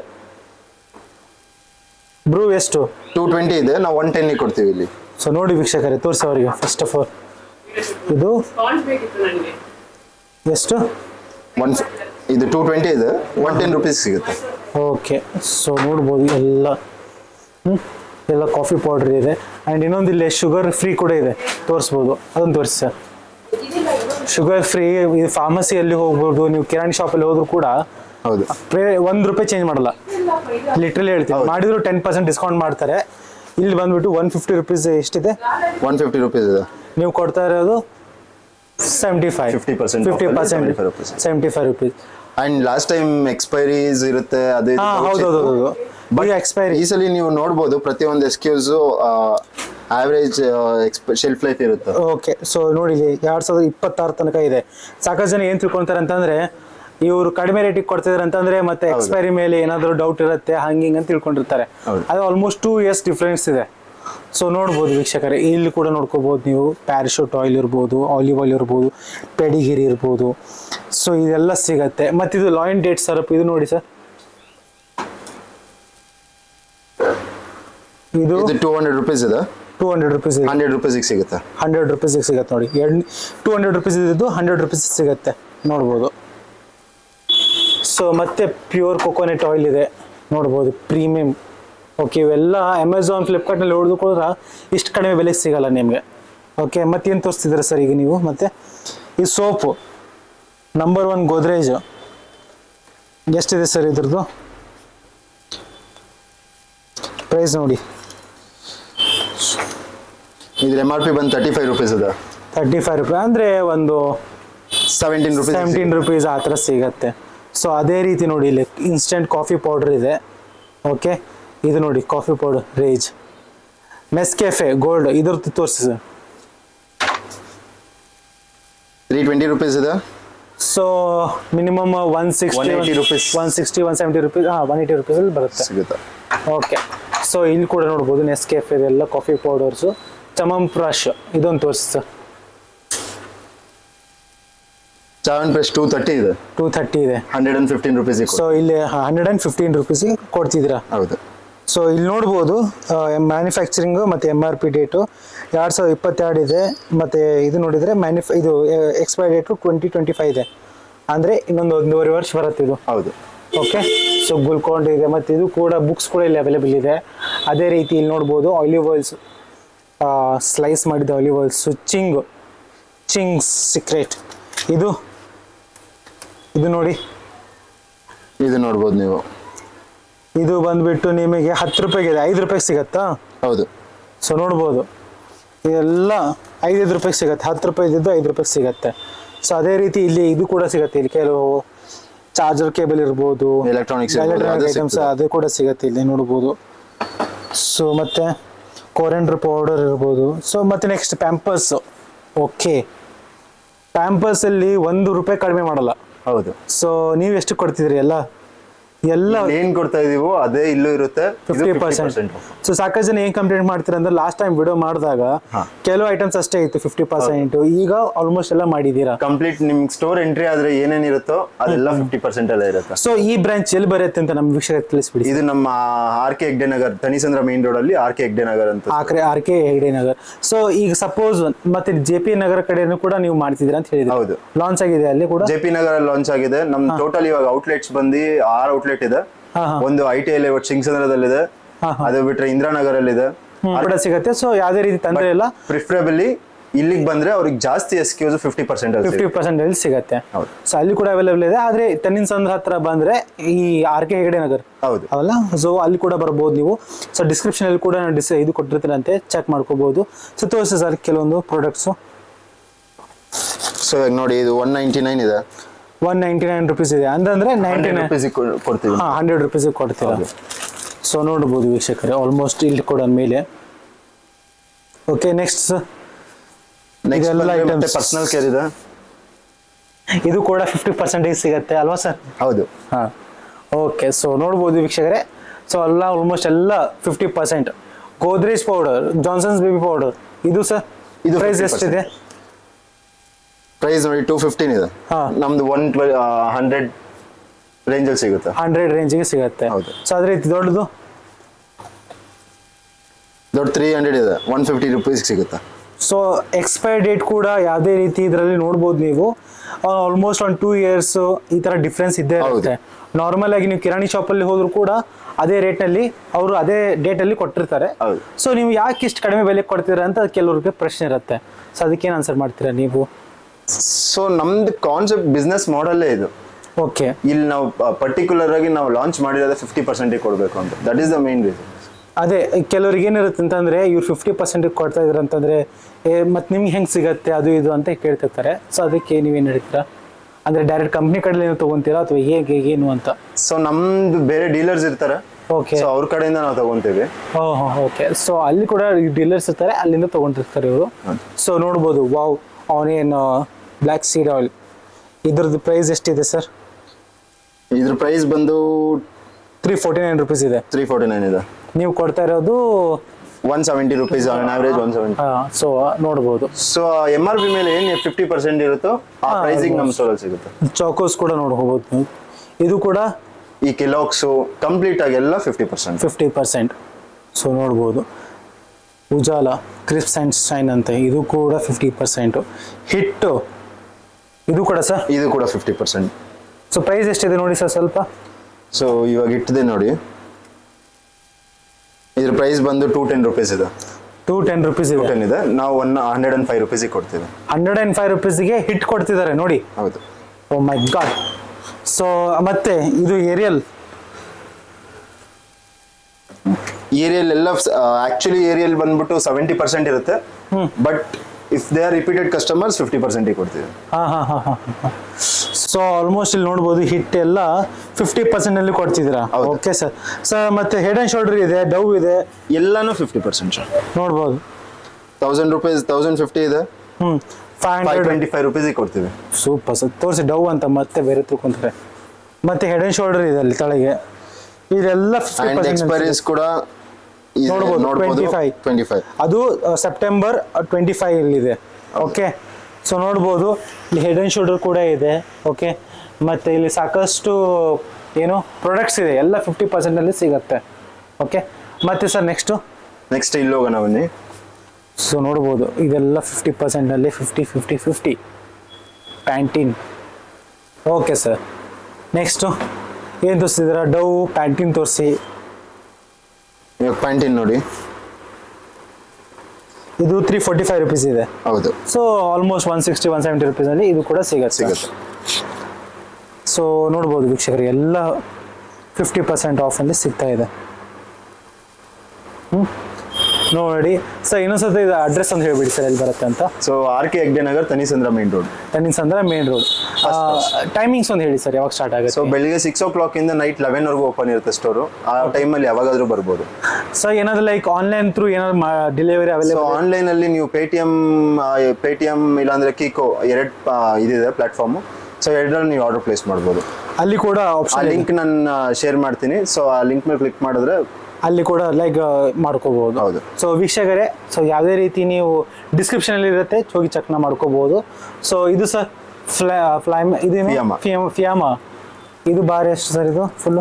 ಬ್ರೂ ಎಷ್ಟು ಟೂ ಟ್ವೆಂಟಿ ಇದೆ ನಾವು ಒನ್ ಟೆನ್ನಿಗೆ ಕೊಡ್ತೀವಿ ಇಲ್ಲಿ ಸೊ ನೋಡಿ ವೀಕ್ಷಕರೇ ತೋರಿಸಿ ಅವರಿಗೆ ಫಸ್ಟ್ ಆಫ್ ಆಲ್ ಇದು ಸ್ಪಾಂಜ್ ಬೇಕಿತ್ತು ನನಗೆ ಎಷ್ಟು ಒನ್ ಇದು ಟೂ ಟ್ವೆಂಟಿ ಇದೆ ಒನ್ ಟೆನ್ ರುಪೀಸ್ ಸಿಗುತ್ತೆ ಓಕೆ ಸೊ ನೋಡ್ಬೋದು ಎಲ್ಲ ಹ್ಮ್? ಎಲ್ಲ ಕಾಫಿ ಪೌಡರ್ ಇದೆ ಆ್ಯಂಡ್ ಇನ್ನೊಂದು ಇಲ್ಲಿ ಶುಗರ್ ಫ್ರೀ ಕೂಡ ಇದೆ ತೋರಿಸ್ಬೋದು ಅದನ್ನು ತೋರಿಸಿ ಸರ್ ಶುಗರ್ ಫ್ರೀ ಇದು ಫಾರ್ಮಸಿಯಲ್ಲಿ ಹೋಗ್ಬೋದು ನೀವು ಕಿರಾಣಿ ಶಾಪಲ್ಲಿ ಹೋದ್ರು ಕೂಡ ಹೌದು ಒಂದು ರೂಪಾಯಿ ಚೇಂಜ್ ಮಾಡಲ್ಲ ಲಿಟ್ರಲಿ ಹೇಳ್ತೀನಿ ಹೌದು. ಮಾಡಿದ್ರು ಟೆನ್ ಪರ್ಸೆಂಟ್ ಡಿಸ್ಕೌಂಟ್ ಮಾಡ್ತಾರೆ ಇಲ್ಲಿ ಬಂದ್ಬಿಟ್ಟು ಒನ್ ಫಿಫ್ಟಿ ರುಪೀಸ್ ಎಷ್ಟಿದೆ ಒನ್ ಫಿಫ್ಟಿ ರುಪೀಸ್ ಇದೆ ನೀವು ಕೊಡ್ತಾ ಇರೋದು ಸೆವೆಂಟಿ ಫೈವ್ 50% ಫಿಫ್ಟಿ off ಅಲ್ಲಿ percent 75%. Seventy five rupees and last time expires ಇರುತ್ತೆ ಅದೇ ಹಾ ಹೌದು ಹೌದು ಹೌದು ಬಟ್ ಈಗ ಎಕ್ಸ್ಪೈರಿ ಈ ಸಲ ನೀವು ನೋಡ್ಬೋದು ಪ್ರತಿಯೊಂದು ಎಕ್ಸ್ಕ್ಯೂಸು ಆವ್ರೇಜ್ ಶೆಲ್ಫ್ ಲೈಫ್ ಇರುತ್ತೆ ಓಕೆ ಸೊ ನೋಡಿ ಇಲ್ಲಿ ಎರಡ್ ಸಾವಿರದ ಇಪ್ಪತ್ತಾರು ತನಕ ಇದೆ ಸಾಕಷ್ಟು ಜನ ಏನ್ ತಿಳ್ಕೊಂತಾರೆ ಅಂತಂದ್ರೆ ಇವರು ಕಡಿಮೆ ರೇಟಿಗೆ ಕೊಡ್ತಿದಾರೆ ಅಂತಂದ್ರೆ ಮತ್ತೆ ಎಕ್ಸ್ಪೈರಿ ಮೇಲೆ ಏನಾದರೂ ಡೌಟ್ ಇರುತ್ತೆ ಹಂಗೆ ಹಿಂಗೆ ಅಂತ ತಿಳ್ಕೊಂಡಿರ್ತಾರೆ ಹೌದು. ಅದು ಆಲ್ಮೋಸ್ಟ್ ಟೂ ಇಯರ್ಸ್ ಡಿಫ್ರೆನ್ಸ್ ಇದೆ ಸೊ ನೋಡ್ಬೋದು ವೀಕ್ಷಕರೇ ಇಲ್ಲಿ ಕೂಡ ನೋಡ್ಕೋಬೋದು ನೀವು ಪ್ಯಾರಿಶೂಟ್ ಆಯಿಲ್ ಇರ್ಬೋದು ಆಲಿವ್ ಆಯಿಲ್ ಇರ್ಬೋದು ಪೆಡಿಗಿರಿ ಇರ್ಬೋದು ಸೊ ಇದೆಲ್ಲ ಸಿಗತ್ತೆ ಮತ್ತು ಇದು ಲಾಯಿನ್ ಡೇಟ್ ಸರಪ್ ಇದು ನೋಡಿ ಸರ್ ಇದು ಇದು ಟೂ ಹಂಡ್ರೆಡ್ ರುಪೀಸ್ ಇದೆ ಟೂ ಹಂಡ್ರೆಡ್ ರುಪೀಸ್ ಇದೆ ಹಂಡ್ರೆಡ್ ರುಪೀಸಿಗೆ ಸಿಗುತ್ತೆ ಹಂಡ್ರೆಡ್ ರುಪೀಸಿಗೆ ಸಿಗತ್ತೆ ನೋಡಿ ಎರಡು ಟೂ ಹಂಡ್ರೆಡ್ ರುಪೀಸ್ ಇದ್ದು ಹಂಡ್ರೆಡ್ ರುಪೀಸ್ ಸಿಗತ್ತೆ ನೋಡ್ಬೋದು ಸೊ ಮತ್ತೆ ಪ್ಯೂರ್ ಕೊಕೊನೆಟ್ ಆಯಿಲ್ ಇದೆ ನೋಡ್ಬೋದು ಪ್ರೀಮಿಯಂ ಓಕೆ ಇವೆಲ್ಲ ಅಮೆಝಾನ್ ಫ್ಲಿಪ್ಕಾರ್ಟ್ನಲ್ಲಿ ಹೊಡೆದುಕೊಂಡ್ರೆ ಇಷ್ಟು ಕಡಿಮೆ ಬೆಲೆಗೆ ಸಿಗಲ್ಲ ನಿಮಗೆ ಓಕೆ ಮತ್ತೇನು ತೋರಿಸ್ತಿದ್ದೀರಾ ಸರ್ ಈಗ ನೀವು ಮತ್ತೆ ಈ ಸೋಪು ನಂಬರ್ ಒನ್ ಗೋದ್ರೇಜ್ ಎಷ್ಟಿದೆ ಸರ್ ಇದ್ರದ್ದು ಪ್ರೈಸ್ ನೋಡಿ ಇದ್ರ ಎಮ್ ಆರ್ ಪಿ ಬಂದು ತರ್ಟಿ ಫೈವ್ ರುಪೀಸ್ ಇದೆ ತರ್ಟಿ ಫೈವ್ ರುಪೀಸ್ ಅಂದರೆ ಒಂದು ಸೆವೆಂಟೀನ್ ರುಪೀಸ್ ಸೆವೆಂಟೀನ್ ರುಪೀಸ್ ಆ ಥರ ಸಿಗತ್ತೆ ಸೊ ಅದೇ ರೀತಿ ನೋಡಿ ಇಲ್ಲಿ ಇನ್ಸ್ಟೆಂಟ್ ಕಾಫಿ ಪೌಡರ್ ಇದೆ ಓಕೆ ಇದು ನೋಡಿ coffee powder range Nescafe Gold ಇದ್ರದ್ದು ತೋರಿಸಿ ಸರ್ ತ್ರೀ ಟ್ವೆಂಟಿ ರುಪೀಸ್ ಇದೆ ಸೊ ಮಿನಿಮಮ್ ಒನ್ ಸಿಕ್ಸ್ಟಿ 180 rupees. One sixty one seventy rupees ಹಾಂ ಒನ್ ಏಯ್ಟಿ ರುಪೀಸಲ್ಲಿ ಬರುತ್ತೆ ಸಿಗುತ್ತೆ ಓಕೆ ಸೊ ಇಲ್ಲಿ ಕೂಡ ನೋಡ್ಬೋದು ನೆಸ್ಕೆಫೆ ಇದೆಲ್ಲ ಕಾಫಿ ಪೌಡರ್ಸು ಚಮನ್ ಬ್ರಷ್ ಇದೊಂದು ತೋರಿಸಿ sir seven plus two thirty ಇದೆ ಟೂ ಥರ್ಟಿ ಇದೆ ಹಂಡ್ರೆಡ್ ಅಂಡ್ ಫಿಫ್ಟೀನ್ ರುಪೀಸಿಗೆ ಸೊ ಇಲ್ಲಿ ಹಂಡ್ರೆಡ್ ಆ್ಯಂಡ್ ಫಿಫ್ಟೀನ್ ರುಪೀಸಿಗೆ ಕೊಡ್ತಿದ್ದೀರಾ ಹೌದು ಸೊ ಇಲ್ಲಿ ನೋಡ್ಬೋದು ಮ್ಯಾನುಫ್ಯಾಕ್ಚರಿಂಗು ಮತ್ತು ಎಮ್ ಆರ್ ಪಿ ಡೇಟು ಎರಡು ಸಾವಿರದ ಇಪ್ಪತ್ತೆರಡು ಇದೆ ಮತ್ತು ಇದು ನೋಡಿದರೆ ಮ್ಯಾನುಫ್ ಇದು expiry date twenty twenty five ಇದೆ ಅಂದರೆ ಇನ್ನೊಂದು ಒಂದೂವರೆ ವರ್ಷ ಬರುತ್ತೆ ಇದು ಹೌದು ಓಕೆ ಸೊ ಗುಲ್ಕೊಂಡ್ ಇದೆ ಮತ್ತು ಇದು ಕೂಡ ಬುಕ್ಸ್ ಕೂಡ ಇಲ್ಲಿ ಅವೈಲೇಬಲ್ ಇದೆ ಅದೇ ರೀತಿ ಇಲ್ಲಿ ನೋಡ್ಬೋದು ಆಲಿವ್ ಆಯಿಲ್ಸ್ ಸ್ಲೈಸ್ ಮಾಡಿದ olive oils Ching Ching's Secret ಇದು ಇದು ನೋಡಿ ಇದು ನೋಡ್ಬೋದು ನೀವು ಇದು ಬಂದ್ಬಿಟ್ಟು ನಿಮಗೆ ಹತ್ತು ರೂಪಾಯಿಗೆ ಇದೆ ಐದು ರೂಪಾಯಿಗೆ ಸಿಗತ್ತಾ ಹೌದು ಸೊ ನೋಡ್ಬೋದು ಇದೆಲ್ಲ ಐದೈದು ರೂಪಾಯಿಗೆ ಸಿಗತ್ತೆ ಹತ್ತು ರೂಪಾಯಿ ಇದ್ದಿದ್ದು ಐದು ರೂಪಾಯಿಗೆ ಸಿಗತ್ತೆ ಸೊ ಅದೇ ರೀತಿ ಇಲ್ಲಿ ಇದು ಕೂಡ ಸಿಗತ್ತೆ ಇಲ್ಲಿ ಕೆಲವು ಚಾರ್ಜರ್ ಕೇಬಲ್ ಇರ್ಬೋದು Electronics ಇರ್ಬೋದು, ಎಲೆಕ್ಟ್ರಾನಿಕ್ ಅದು ಐಟಮ್ಸ್ ಸಿಗ್ತದೆ. ಅದು ಕೂಡ ಸಿಗತ್ತೆ ಇಲ್ಲಿ ನೋಡ್ಬೋದು ಸೊ ಮತ್ತೆ ಕೋರೆಂಡ್ರ್ ಪೌಡರ್ ಇರ್ಬೋದು ಸೊ ಮತ್ತೆ ನೆಕ್ಸ್ಟ್ ಪ್ಯಾಂಪರ್ಸ್ ಓಕೆ ಪ್ಯಾಂಪರ್ಸಲ್ಲಿ ಒಂದು ರೂಪಾಯಿ ಕಡಿಮೆ ಮಾಡಲ್ಲ ಹೌದು ಸೊ ನೀವು ಎಷ್ಟು ಕೊಡ್ತಿದ್ರಿ ಎಲ್ಲ ಎಲ್ಲ ಏನ್ ಕೊಡ್ತಾ ಇದೀವೋ ಅದೇ ಇಲ್ಲೂ ಇರುತ್ತೆ ಫಿಫ್ಟಿ ಪರ್ಸೆಂಟ್ ಸೊ ಸಾಕಷ್ಟು ಜನ ಏನ್ ಕಂಪ್ಲೇಂಟ್ ಮಾಡ್ತೀರಾ ಅಂದ್ರೆ ಲಾಸ್ಟ್ ಟೈಮ್ ವಿಡಿಯೋ ಮಾಡಿದಾಗ ಕೆಲವು ಐಟಮ್ಸ್ ಅಷ್ಟೇ ಇತ್ತು ಫಿಫ್ಟಿ ಪರ್ಸೆಂಟ್ ಈಗ ಆಲ್ಮೋಸ್ಟ್ ಎಲ್ಲ ಮಾಡಿದೀರಾ ಕಂಪ್ಲೀಟ್ ನಿಮ್ಗೆ ಸ್ಟೋರ್ ಎಂಟ್ರಿ ಆದ್ರೆ ಏನೇನಿರುತ್ತೋ ಅದೆಲ್ಲ ಫಿಫ್ಟಿ ಪರ್ಸೆಂಟ್ ಎಲ್ಲ ಇರುತ್ತೆ ಸೊ ಈ ಬ್ರಾಂಚ್ ಎಲ್ಲಿ ಬರುತ್ತೆ ಅಂತ ನಮ್ಮ ವೀಕ್ಷಕರಿಗೆ ತಿಳಿಸ್ಬಿಡಿ ಇದು ನಮ್ಮ R K Hegde Nagar Thanisandra main road ಅಲ್ಲಿ ಆರ್ ಕೆ ಹೆಗ್ಡೆ ನಗರ್ ಅಂತ ಆಕ್ರೆ R K Hegde Nagar so ಈಗ ಸಪೋಸ್ ಮತ್ತೆ ಜೆ ಪಿ ನಗರ ಕಡೆನೂ ಕೂಡ ನೀವು ಮಾಡ್ತಿದ್ದೀರಾ ಅಂತ ಹೇಳಿದ್ರೆ ಹೌದು ಲಾಂಚ್ ಆಗಿದೆ ಅಲ್ಲಿ ಕೂಡ ಜೆ ಪಿ ನಗರ್ ಲಾಂಚ್ ಆಗಿದೆ ನಮ್ ಟೋಟಲ್ ಇವಾಗ ಔಟ್ಲೆಟ್ಸ್ ಬಂದು ಆರ್ ಔಟ್ಲೆಟ್ ಇದೆ ಹಾ, ಹಾ. ಒಂದು ಐ ಟಿ ಎಲ್ ಶಿಂಗಸಂದ್ರದಲ್ಲಿದೆ ಹಾ, ಅದು ಬಿಟ್ರೆ ಇಂದಿರಾನಗರಲ್ಲಿದೆ ಕೂಡ ಸಿಗುತ್ತೆ ಸೊ ಯಾವುದೇ ರೀತಿ ತೊಂದರೆ ಇಲ್ಲ ಪ್ರಿಫರಬಲಿ ಇಲ್ಲಿಗೆ ಬಂದ್ರೆ ಅವ್ರಿಗೆ ಜಾಸ್ತಿ SKUs fifty percent fifty percent ಅಲ್ಲಿ ಸಿಗುತ್ತೆ ಹೌದು. ಸೊ ಅಲ್ಲಿ ಕೂಡ ಅವೈಲೇಬಲ್ ಇದೆ ಆದ್ರೆ ತೆನ್ನಿನ ಸಂದ್ರ ಹತ್ರ ಬಂದ್ರೆ ಈ ಆರ್ ಕೆ ಹೆಗಡೆ ನಗರ್ ಹೌದು ಅವಲ್ಲ ಸೊ ಅಲ್ಲಿ ಕೂಡ ಬರ್ಬೋದು ನೀವು ಸೊ ಡಿಸ್ಕ್ರಿಪ್ಷನ್ ಅಲ್ಲಿ ಕೂಡ ನಾನು ಡಿಸ್ ಇದು ಕೊಟ್ಟಿರ್ತೀರಂತೆ ಚೆಕ್ ಮಾಡ್ಕೋಬಹುದು ಸೊ ತೋರಿಸಿ ಸರ್ ಕೆಲವೊಂದು ಪ್ರಾಡಕ್ಟ್ಸು ಸೊ ಇವಾಗ ನೋಡಿ ಇದು ಒನ್ ನೈಂಟಿ ನೈನ್ ಇದೆ ಒನ್ ನೈಂಟಿ ನೈನ್ ರುಪೀಸ್ ಇದೆ ಅಂತಂದ್ರೆ ನೈಂಟಿ ನೈನ್ ರುಪೀಸ್ ಕೊಡ್ತೀವಿ ಹಾಂ ಹಂಡ್ರೆಡ್ ರುಪೀಸಿಗೆ ಕೊಡ್ತೀರಾ ಸೊ ನೋಡ್ಬೋದು ವೀಕ್ಷಕರೇ ಆಲ್ಮೋಸ್ಟ್ ಇಲ್ಲಿ ಕೂಡ ಮೇಲೆ ಓಕೆ ನೆಕ್ಸ್ಟ್ ನೆಕ್ಸ್ಟ್ ಇದೆಲ್ಲ ಮತ್ತೆ items. ಪರ್ಸನಲ್ ಕೇರ್ ಇದೆ ಇದು ಕೂಡ ಫಿಫ್ಟಿ ಪರ್ಸೆಂಟೇಜ್ ಸಿಗುತ್ತೆ ಅಲ್ವಾ ಸರ್ ಹೌದು ಹಾಂ ಓಕೆ ಸೊ ನೋಡ್ಬೋದು ವೀಕ್ಷಕರೇ ಸೊ ಎಲ್ಲ ಆಲ್ಮೋಸ್ಟ್ ಎಲ್ಲ fifty percent Godrej powder Johnson's baby powder ಇದು ಸರ್ ಇದು ಇದು ಪ್ರೈಸ್ 50%. ಎಷ್ಟಿದೆ ಪ್ರೈಸ್ ನೋಡಿ ಟೂ ಫಿಫ್ಟೀನ್ ಇದೆ ಹಾ. ನಮ್ದು ಒನ್ ಟ್ವೆಲ್ ಹಂಡ್ರೆಡ್ ರೇಂಜಲ್ಲಿ ಸಿಗುತ್ತೆ ಹಂಡ್ರೆಡ್ ರೇಂಜಿಗೆ ಸಿಗುತ್ತೆ ಹೌದು. ಸೊ ಅದೇ ರೀತಿ ದೊಡ್ಡದು ದೊಡ್ಡ ತ್ರೀ ಹಂಡ್ರೆಡ್ ಇದೆ ಒನ್ ಫಿಫ್ಟಿ ರುಪೀಸ್ ಸಿಗುತ್ತೆ ಸೊ ಎಕ್ಸ್ಪೈರ್ ಡೇಟ್ ಕೂಡ ಯಾವುದೇ ರೀತಿ ಇದರಲ್ಲಿ ನೋಡ್ಬೋದು ನೀವು ಆಲ್ಮೋಸ್ಟ್ ಒಂದು ಟೂ ಇಯರ್ಸ್ ಈ ಥರ ಡಿಫ್ರೆನ್ಸ್ ಇದ್ದೇ ಇರುತ್ತೆ ನಾರ್ಮಲ್ ಆಗಿ ನೀವು ಕಿರಾಣಿ ಶಾಪಲ್ಲಿ ಹೋದ್ರು ಕೂಡ ಅದೇ ರೇಟ್ನಲ್ಲಿ ಅವರು ಅದೇ ಡೇಟಲ್ಲಿ ಕೊಟ್ಟಿರ್ತಾರೆ ಹೌದು. ಸೊ ನೀವು ಯಾಕೆ ಇಷ್ಟು ಕಡಿಮೆ ಬೆಲೆ ಕೊಡ್ತೀರಾ ಅಂತ ಕೆಲವ್ರಿಗೆ ಪ್ರಶ್ನೆ ಇರುತ್ತೆ ಸೊ ಅದಕ್ಕೇನು ಆನ್ಸರ್ ಮಾಡ್ತೀರಾ ನೀವು ಸೊ ನಮ್ದು ಕಾನ್ಸೆಪ್ಟ್ ಬಿಸ್ನೆಸ್ ಮಾಡಲ್ಲೇ ಇದು ಓಕೆ ಇಲ್ಲಿ ನಾವು ಪರ್ಟಿಕ್ಯುಲರ್ ಆಗಿ ನಾವು ಲಾಂಚ್ ಮಾಡಿರೋದೇ ಫಿಫ್ಟಿ ಪರ್ಸೆಂಟಿಗೆ ಕೊಡಬೇಕು ಅಂತ that is the main reason ಅದೇ ಕೆಲವ್ರಿಗೆ ಏನಿರುತ್ತೆ ಅಂತಂದ್ರೆ ಇವ್ರು ಫಿಫ್ಟಿ ಪರ್ಸೆಂಟ್ ಕೊಡ್ತಾ ಇದ್ರು ಅಂತಂದ್ರೆ ಏ ಮತ್ತೆ ನಿಮ್ಗೆ ಹೆಂಗೆ ಸಿಗತ್ತೆ ಅದು ಇದು ಅಂತ ಕೇಳ್ತಿರ್ತಾರೆ ಸೊ ಅದಕ್ಕೆ ನೀವೇನು ಹೇಳ್ತೀರಾ ಅಂದ್ರೆ ಡೈರೆಕ್ಟ್ ಕಂಪ್ನಿ ಕಡೆಯಲ್ಲಿ ನೀವು ತಗೊಂತೀರಾ ಅಥವಾ ಹೇಗೆ ಏನು ಅಂತ ಸೊ ನಮ್ದು ಬೇರೆ ಡೀಲರ್ಸ್ ಇರ್ತಾರೆ ಓಕೆ ಸೊ ಅವ್ರ ಕಡೆಯಿಂದ ನಾವು ತಗೊಂತೀವಿ ಓಕೆ ಸೊ ಅಲ್ಲಿ ಕೂಡ ಡೀಲರ್ಸ್ ಇರ್ತಾರೆ ಅಲ್ಲಿಂದ ತಗೊಂಡಿರ್ತಾರೆ ಇವರು ಸೊ ನೋಡ್ಬೋದು wow onion black seed oil ಇದ್ರದ್ದು ಪ್ರೈಸ್ ಎಷ್ಟಿದೆ ಸರ್ ಇದ್ರ ಪ್ರೈಸ್ ಬಂದು ತ್ರೀ ಫೋರ್ಟಿ ನೈನ್ ರುಪೀಸ್ ಇದೆ ತ್ರೀ ಫೋರ್ಟಿ ನೈನ್ ಇದೆ ನೀವು ಕೊಡ್ತಾ ಇರೋದು one seventy rupees on average one seventy so ನೋಡ್ಬೋದು ಸೊ ಎಮ್ ಆರ್ ಪಿ ಮೇಲೆ ಏನು ಫಿಫ್ಟಿ ಪರ್ಸೆಂಟ್ ಇರುತ್ತೋ ಆ ಪ್ರೈಸಿಗೆ ನಮ್ಮ ಸ್ಟೋರಲ್ಲಿ ಸಿಗುತ್ತೆ ಚಾಕೋಸ್ ಕೂಡ ನೋಡ್ಕೋಬೋದು ನೀವು ಇದು ಕೂಡ ಈ ಕಿಲಾಕ್ಸು ಕಂಪ್ಲೀಟ್ ಆಗಿ ಎಲ್ಲ fifty percent fifty percent so ನೋಡ್ಬೋದು ಉಜಾಲ ಕ್ರಿಸ್ಪ್ ಆ್ಯಂಡ್ ಶೈನ್ ಅಂತ ಇದು ಕೂಡ ಫಿಫ್ಟಿ ಪರ್ಸೆಂಟು ಹಿಟ್ಟು ಇದು ಕೂಡ ಸರ್ ಇದು ಕೂಡ ಫಿಫ್ಟಿ ಪರ್ಸೆಂಟ್ ಸೊ ಪ್ರೈಸ್ ಎಷ್ಟಿದೆ ನೋಡಿ ಸರ್ ಸ್ವಲ್ಪ ಸೊ ಇವಾಗ ಇಟ್ಟಿದೆ ನೋಡಿ ಇದ್ರ ಪ್ರೈಸ್ ಬಂದು ಟೂ ಟೆನ್ ರುಪೀಸ್ ಇದೆ ಟೂ ಟೆನ್ ರುಪೀಸ್ ಇದೆ ಟೆನ್ ಇದೆ ನಾವು ಒನ್ ಹಂಡ್ರೆಡ್ ಅಂಡ್ ಫೈವ್ ರುಪೀಸಿಗೆ ಕೊಡ್ತೀವಿ ಹಂಡ್ರೆಡ್ ಆ್ಯಂಡ್ ಫೈವ್ ರುಪೀಸ್ಗೆ ಹಿಟ್ ಕೊಡ್ತಿದ್ದಾರೆ ನೋಡಿ ಹೌದು ಓ ಮೈ ಗಾಡ್ ಸೊ ಮತ್ತೆ ಇದು ಏರಿಯಲ್ ಏರಿಯಲ್ ಎಲ್ಲ ಆಕ್ಚುಲಿ ಏರಿಯಲ್ ಬಂದ್ಬಿಟ್ಟು ಸೆವೆಂಟಿ ಪರ್ಸೆಂಟ್ ಇರುತ್ತೆ but if they are repeated customers fifty ಪರ್ಸೆಂಟಿಗೆ ಕೊಡ್ತೀವಿ ಹಾಂ ಹಾಂ ಹಾಂ ಹಾಂ ಸೊ ಆಲ್ಮೋಸ್ಟ್ ಇಲ್ಲಿ ನೋಡ್ಬೋದು ಹಿಟ್ ಎಲ್ಲ ಫಿಫ್ಟಿ ಪರ್ಸೆಂಟಲ್ಲಿ ಕೊಡ್ತಿದ್ದೀರಾ ಹೌದು. ಓಕೆ ಸರ್ ಸರ್ ಮತ್ತೆ ಹೆಡ್ ಆ್ಯಂಡ್ ಶೋಲ್ಡರ್ ಇದೆ ಡವ್ ಇದೆ ಎಲ್ಲಾನು ಫಿಫ್ಟಿ ಪರ್ಸೆಂಟ್ ನೋಡ್ಬೋದು ತೌಸಂಡ್ ರುಪೀಸ್ ತೌಸಂಡ್ ಫಿಫ್ಟಿ ಇದೆ ಹ್ಞೂ five five hundred twenty five ರುಪೀಸಿಗೆ ಕೊಡ್ತೀವಿ ಸೂಪರ್ ಸರ್ ತೋರಿಸಿ ಡವ್ ಅಂತ ಮತ್ತೆ ಬೇರೆ ತಿಳ್ಕೊಂತಾರೆ ಮತ್ತೆ ಹೆಡ್ ಆ್ಯಂಡ್ ಶೋಲ್ಡರ್ ಇದೆ ಅಲ್ಲಿ ತಳಗೆ ಇದೆಲ್ಲ ಫಿಫ್ಟಿ ಅಂಡ್ ಪರ್ಸೆಂಟ್ ಎಕ್ಸ್ಪೈರೀಸ್ ಕೂಡ ಇದೆ, ನೋಡ್ಬೋದು, ನೋಡ್ಬೋದು 25. ಟ್ವೆಂಟಿ ಫೈವ್ ಅದು ಸೆಪ್ಟೆಂಬರ್ ಟ್ವೆಂಟಿ ಫೈವ್ ಇದೆ ಓಕೆ ಸೊ ನೋಡ್ಬೋದು ಇಲ್ಲಿ ಹೆಡ್ ಆ್ಯಂಡ್ ಶೋಲ್ಡರ್ ಕೂಡ ಇದೆ ಓಕೆ ಮತ್ತು ಇಲ್ಲಿ ಸಾಕಷ್ಟು ಏನು ಪ್ರಾಡಕ್ಟ್ಸ್ ಇದೆ ಎಲ್ಲ ಫಿಫ್ಟಿ ಪರ್ಸೆಂಟಲ್ಲಿ ಸಿಗುತ್ತೆ ಓಕೆ ಮತ್ತೆ ಸರ್ ನೆಕ್ಸ್ಟು ನೆಕ್ಸ್ಟ್ ಇಲ್ಲಿ ಹೋಗೋಣ ಬನ್ನಿ ಸೊ ನೋಡ್ಬೋದು ಇದೆಲ್ಲ ಫಿಫ್ಟಿ ಪರ್ಸೆಂಟಲ್ಲಿ fifty fifty fifty Pantene okay sir next ಏನು ತೋರಿಸಿದ್ದೀರಾ ಡವ್ ಪ್ಯಾಂಟೀನ್ ತೋರಿಸಿ ಇವಾಗ ಪ್ಯಾಂಟಿನ್ ನೋಡಿ ಇದು ತ್ರೀ ಫೋರ್ಟಿ ಫೈವ್ ರುಪೀಸ್ ಇದೆ ಹೌದು so almost one sixty one seventy ರುಪೀಸಲ್ಲಿ ಇದು ಕೂಡ ಸಿಗುತ್ತೆ ಸಿಗುತ್ತೆ ಸೊ ನೋಡ್ಬೋದು ವೀಕ್ಷಕರಿಗೆ ಎಲ್ಲ ಫಿಫ್ಟಿ ಪರ್ಸೆಂಟ್ ಆಫಲ್ಲಿ ಸಿಗ್ತಾ ಇದೆ ಹ್ಞೂ ನೋಡಿ ಸರ್ ಇನ್ನೊಂದ್ಸತಿ ಇದು ಅಡ್ರೆಸ್ ಅಂತ ಹೇಳ್ಬಿಡಿ ಸರ್ ಎಲ್ಲಿ ಬರುತ್ತೆ ಅಂತ so R K Hegde Nagar Thanisandra main road tennis ಅಂದ್ರೆ ಮೇನ್ ರೋಡ್ ಟೈಮಿಂಗ್ಸ್ ಒಂದು ಹೇಳಿ ಸರ್ ಯಾವಾಗ ಸ್ಟಾರ್ಟ್ ಸೊ ಆಗುತ್ತೆ ಬೆಳಿಗ್ಗೆ ಸಿಕ್ಸ್ ಓ ಕ್ಲಾಕ್ ಇಂದ ನೈಟ್ ಲೆವೆನ್ ವರೆಗೂ ಓಪನ್ ಇರುತ್ತೆ ಸ್ಟೋರು ಆ ಟೈಮಲ್ಲಿ ಯಾವಾಗಾದ್ರೂ ಬರ್ಬೋದು ಸೊ ಏನಾದ್ರು ಲೈಕ್ ಆನ್ಲೈನ್ ಥ್ರೂ ಏನಾದ್ರು ಡೆಲಿವರಿ ಸೊ ಅವೈಲೇಬಲ್ ಆನ್ಲೈನ್ ಅಲ್ಲಿ ನೀವು ಪೇಟಿಎಂ ಪೇಟಿಎಂ ಇಲ್ಲಾಂದ್ರೆ ಕೀಕೋ ಎರಡು ಇದಿದೆ ಪ್ಲಾಟ್ಫಾರ್ಮು ಸೊ ಎರಡರಲ್ಲಿ ನೀವು ಆರ್ಡರ್ ಪ್ಲೇಸ್ ಮಾಡ್ಬೋದು ಅಲ್ಲಿ ಕೂಡ ಆ ಆಪ್ಷನ್ ಲಿಂಕ್ ನಾನು ಶೇರ್ ಮಾಡ್ತೀನಿ ಸೊ ಆ ಲಿಂಕ್ ಮೇಲೆ ಕ್ಲಿಕ್ ಮಾಡಿದ್ರೆ ಅಲ್ಲಿ ಕೂಡ ಲೈಕ್ ಮಾಡ್ಕೋಬಹುದು ಹೌದು. ಸೊ ವೀಕ್ಷಕರೇ ಸೊ ಯಾವುದೇ ರೀತಿ ನೀವು description ಅಲ್ಲಿ ಇರುತ್ತೆ ಹೋಗಿ ಚೆಕ್ನ ಮಾಡ್ಕೋಬಹುದು ಸೊ ಇದು ಸರ್ ಫ್ಲೈ ಫ್ಲೈಮ್ ಇದೇನು Fiamma. ಫಿಯಾಮ ಫಿಯಾಮ ಇದು ಬಾರಿ ಎಷ್ಟು ಸರ್ ಇದು ಫುಲ್ಲು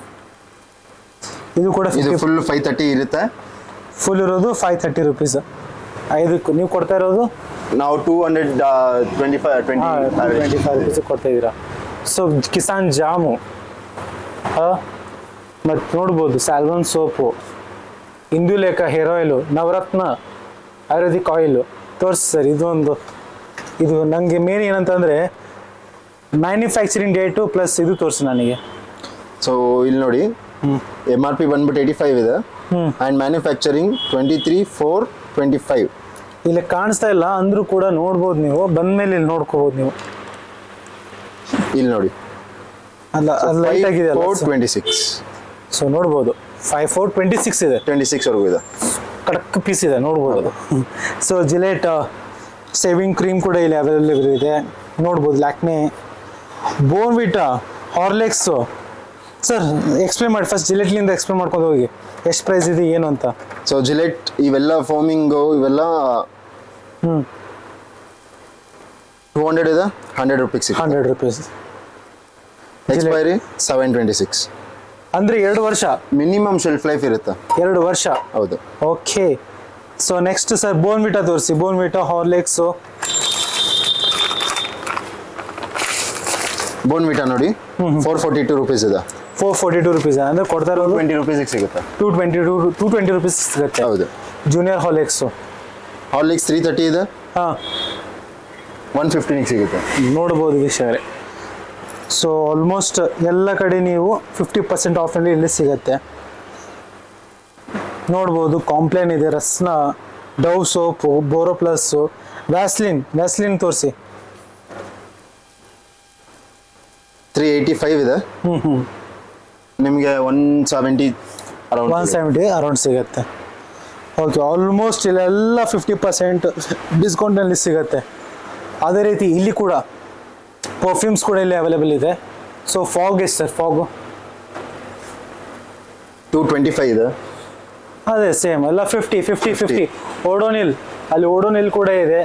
ಇದು ಕೂಡ ಇದು ಫುಲ್ ಫೈವ್ ತರ್ಟಿ ಇರುತ್ತೆ ಫುಲ್ ಇರೋದು ಫೈವ್ ತರ್ಟಿ ರುಪೀಸ್ ಐದಕ್ಕೆ ನೀವು ಕೊಡ್ತಾ ಇರೋದು ನಾವು two hundred twenty five twenty twenty five rupees ಕೊಡ್ತಾ ಇದ್ದೀರಾ ಸೊ ಕಿಸಾನ್ ಜಾಮು ಮತ್ತು ನೋಡ್ಬೋದು ಸ್ಯಾಲ್ಮನ್ soap Indulekha hair oil Navratna ayurvedic oil ತೋರಿಸಿ ಸರ್ ಇದೊಂದು ಇದು ನನಗೆ ಮೇನ್ ಏನಂತಂದರೆ ಮ್ಯಾನುಫ್ಯಾಕ್ಚರಿಂಗ್ ಡೇಟು ಪ್ಲಸ್ ಇದು ತೋರಿಸಿ ನನಗೆ ಸೊ ಇಲ್ಲಿ ನೋಡಿ ಎಮ್ ಆರ್ ಪಿ ಬಂದ್ಬಿಟ್ಟು ಏಯ್ಟಿ ಫೈವ್ ಇದೆ and manufacturing twenty three four twenty five ಇಲ್ಲಿ ಕಾಣಿಸ್ತಾ ಇಲ್ಲ ಅಂದರೂ ಕೂಡ ನೋಡ್ಬೋದು ನೀವು ಬಂದಮೇಲೆ ಇಲ್ಲಿ ನೋಡ್ಕೋಬೋದು ನೀವು ಇಲ್ಲಿ ನೋಡಿ ಅಲ್ಲ ಅದು ಲೈಟ್ ಆಗಿದೆ ಫೋರ್ ಅಲ್ಲ ಟ್ವೆಂಟಿ ಸಿಕ್ಸ್ ಸೊ ನೋಡ್ಬೋದು ಫೈವ್ ಫೋರ್ ಟ್ವೆಂಟಿ ಸಿಕ್ಸ್ ಇದೆ ಟ್ವೆಂಟಿ ಸಿಕ್ಸ್ವರೆಗೂ ಇದೆ ಕಡಕ್ ಪೀಸ್ ಇದೆ ನೋಡ್ಬೋದು ಸೊ ಜಿಲೆಟ್ ಸೇವಿಂಗ್ ಕ್ರೀಮ್ ಕೂಡ ಇಲ್ಲಿ ಅವೈಲೇಬಲ್ ಇದೆ ನೋಡ್ಬೋದು Lakme Bournvita Horlicks sir explain ಮಾಡಿ ಫಸ್ಟ್ ಜಿಲೆಟ್ಲಿಂದ ಎಕ್ಸ್ಪ್ಲೇನ್ ಮಾಡ್ಕೊಂಡು ಹೋಗಿ ಎಷ್ಟು ಪ್ರೈಸ್ ಇದೆ ಏನು ಅಂತ ಸೊ ಜಿಲೆಟ್ ಇವೆಲ್ಲ ಫೋಮಿಂಗು ಇವೆಲ್ಲ ಹ್ಞೂ ಟೂ ಹಂಡ್ರೆಡ್ ಇದೆ hundred rupees hundred rupees expiry seven twenty six ಅಂದರೆ ಎರಡು ವರ್ಷ ಮಿನಿಮಮ್ ಶೆಲ್ಫ್ ಲೈಫ್ ಇರುತ್ತೆ ಎರಡು ವರ್ಷ ಹೌದು okay so next sir Bournvita ತೋರಿಸಿ ಬೋನ್ವಿಟಾ ಹಾರ್ಲೆಕ್ಸು ಬೋನ್ ವಿಟಾ ನೋಡಿ ಫೋರ್ ಫೋರ್ಟಿ ಟೂ ರುಪೀಸ್ ಇದೆ ಫೋರ್ ಫೋರ್ಟಿ ಟು ರುಪೀಸ್ ಅಂದರೆ ಕೊಡ್ತಾ ಇರೋದು ಟ್ವೆಂಟಿ ರುಪೀಸಿಗೆ ಸಿಗುತ್ತೆ two twenty two two twenty rupees ಸಿಗುತ್ತೆ ಹೌದು junior Horlicks Horlicks three thirty ಇದೆ ಹಾಂ ಒನ್ ಫಿಫ್ಟೀನಿಗೆ ಸಿಗುತ್ತೆ ನೋಡ್ಬೋದು ವೀಕ್ಷಕರೇ ಸೊ ಆಲ್ಮೋಸ್ಟ್ ಎಲ್ಲ ಕಡೆ ನೀವು ಫಿಫ್ಟಿ ಪರ್ಸೆಂಟ್ ಆಫ್ನಲ್ಲಿ ಇಲ್ಲಿ ಸಿಗತ್ತೆ ನೋಡ್ಬೋದು ಕಾಂಪ್ಲೇನ್ ಇದೆ Rasna Dove soap Boroplus Vaseline Vaseline ತೋರಿಸಿ ತ್ರೀ ಏಯ್ಟಿ ಫೈವ್ ಇದೆ ಹ್ಞೂ ಹ್ಞೂ ನಿಮಗೆ one seventy one around seventy around ಸಿಗುತ್ತೆ ಓಕೆ ಆಲ್ಮೋಸ್ಟ್ ಇಲ್ಲೆಲ್ಲ ಫಿಫ್ಟಿ ಪರ್ಸೆಂಟ್ ಡಿಸ್ಕೌಂಟ್ನಲ್ಲಿ ಸಿಗುತ್ತೆ ಅದೇ ರೀತಿ ಇಲ್ಲಿ ಕೂಡ ಪರ್ಫ್ಯೂಮ್ಸ್ ಕೂಡ ಇಲ್ಲಿ ಅವೈಲೇಬಲ್ ಇದೆ ಸೊ ಫಾಗ್ ಎಷ್ಟು sir Fogg two twenty five ಇದೆ ಅದೇ ಸೇಮ್ ಎಲ್ಲ ಫಿಫ್ಟಿ ಫಿಫ್ಟಿ ಫಿಫ್ಟಿ ಓಡೋನಿಲ್ ಅಲ್ಲಿ ಓಡೋನಿಲ್ ಕೂಡ ಇದೆ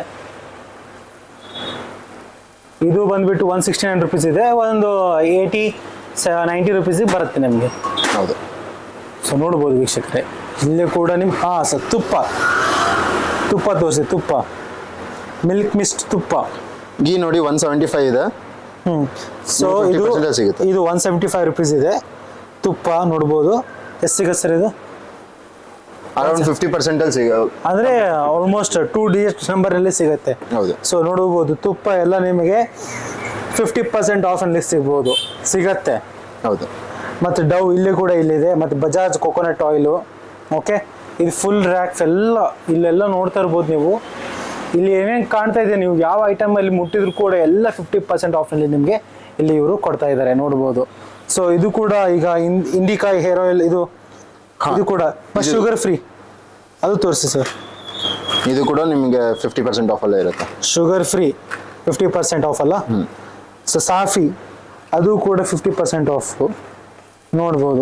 ಇದು ಬಂದ್ಬಿಟ್ಟು ಒನ್ ಸಿಕ್ಸ್ಟಿ ನೈನ್ ರುಪೀಸ್ ಇದೆ ಒಂದು ಏಯ್ಟಿ ನೈಂಟಿ ರುಪೀಸಿಗೆ ಬರುತ್ತೆ ನಿಮಗೆ ಹೌದು ಸೊ ನೋಡ್ಬೋದು ವೀಕ್ಷಕರೇ ಇಲ್ಲಿ ಕೂಡ ನಿಮ್ಗೆ ಹಾಂ ಸರ್ ತುಪ್ಪ ತುಪ್ಪ ತೋರಿಸಿ ತುಪ್ಪ ಮಿಲ್ಕ್ ಮಿಸ್ಟ್ ತುಪ್ಪ ಗೀ ನೋಡಿ ಒನ್ ಸೆವೆಂಟಿ ಫೈವ್ ಇದೆ ಹ್ಞೂ ಸೊ ಇದು ಇದು 50% ಸಿಗುತ್ತೆ. ಇದು ಒನ್ ಸೆವೆಂಟಿ ಫೈವ್ ರುಪೀಸ್ ಇದೆ ತುಪ್ಪ ನೋಡ್ಬೋದು ಎಷ್ಟು ಸಿಗುತ್ತೆ ಸರ್ ಇದು ಅರೌಂಡ್ ಫಿಫ್ಟಿ ಪರ್ಸೆಂಟಲ್ಲಿ ಸಿಗ ಅಂದರೆ ಆಲ್ಮೋಸ್ಟ್ ಟೂ ಡಿಜಿಟ್ ನಂಬರಲ್ಲಿ ಸಿಗುತ್ತೆ ಹೌದು ಸೊ ನೋಡಬಹುದು ತುಪ್ಪ ಎಲ್ಲ ನಿಮಗೆ ಫಿಫ್ಟಿ ಪರ್ಸೆಂಟ್ ಆಫಲ್ಲಿ ಸಿಗ್ಬೋದು ಸಿಗತ್ತೆ ಹೌದು ಮತ್ತು ಡವ್ ಇಲ್ಲಿ ಕೂಡ ಇಲ್ಲಿದೆ ಮತ್ತು ಬಜಾಜ್ ಕೊಕೊನಟ್ ಆಯಿಲು ಓಕೆ ಇದು ಫುಲ್ ರ್ಯಾಕ್ಸ್ ಎಲ್ಲ ಇಲ್ಲೆಲ್ಲ ನೋಡ್ತಾ ಇರ್ಬೋದು ನೀವು ಇಲ್ಲಿ ಏನೇನು ಕಾಣ್ತಾ ಇದೆ ನೀವು ಯಾವ ಐಟಮಲ್ಲಿ ಮುಟ್ಟಿದ್ರು ಕೂಡ ಎಲ್ಲ ಫಿಫ್ಟಿ ಪರ್ಸೆಂಟ್ ಆಫ್ನಲ್ಲಿ ನಿಮಗೆ ಇಲ್ಲಿ ಇವರು ಕೊಡ್ತಾ ಇದ್ದಾರೆ ನೋಡ್ಬೋದು ಸೊ ಇದು ಕೂಡ ಈಗ ಇನ್ ಇಂಡಿಕಾಯ್ ಹೇರ್ ಆಯಿಲ್ ಇದು ಹಾ. ಇದು ಕೂಡ ಇದು- ಶುಗರ್ ಫ್ರೀ ಅದು ತೋರಿಸಿ ಸರ್ ಇದು ಕೂಡ ನಿಮಗೆ ಫಿಫ್ಟಿ ಪರ್ಸೆಂಟ್ ಆಫಲ್ಲೇ ಇರುತ್ತೆ sugar free fifty percent off ಅಲ್ಲ ಸೊ ಸಾಫಿ ಅದು ಕೂಡ ಫಿಫ್ಟಿ ಪರ್ಸೆಂಟ್ ಆಫ್ ನೋಡ್ಬೋದು